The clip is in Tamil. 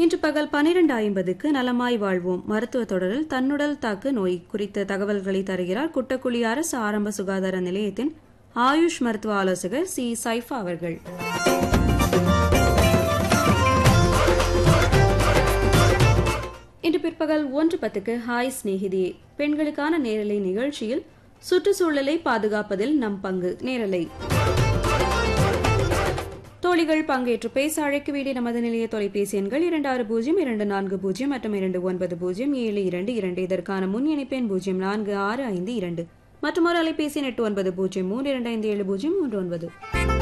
இன்று பகல் பனிரெண்டு ஐம்பதுக்கு நலமாய் வாழ்வோம் மருத்துவ தொடரில் தன்னுடல் தாக்கு நோய் குறித்த தகவல்களை தருகிறார் குட்டக்குழி அரசு ஆரம்ப சுகாதார நிலையத்தின் ஆயுஷ் மருத்துவ ஆலோசகர் சி சைஃபா அவர்கள் இன்று பிற்பகல் ஒன்று பத்துக்கு ஹாய் சிநேகிதியே பெண்களுக்கான நேரலை நிகழ்ச்சியில் சுற்றுச்சூழலை பாதுகாப்பதில் நம் பங்கு நேரலை தோழிகள் பங்கேற்று பேச அழைக்க வேண்டிய நமது நிலைய தொலைபேசி எண்கள் இரண்டு ஆறு பூஜ்ஜியம் இரண்டு நான்கு பூஜ்ஜியம் மற்றும் இரண்டு ஒன்பது பூஜ்ஜியம் ஏழு இரண்டு இரண்டு இதற்கான முன் இணைப்பெண் பூஜ்ஜியம் நான்கு ஆறு ஐந்து இரண்டு மற்றும் ஒரு அலைபேசி எண் எட்டு ஒன்பது பூஜ்ஜியம் மூன்று இரண்டு ஐந்து ஏழு பூஜ்ஜியம் மூன்று ஒன்பது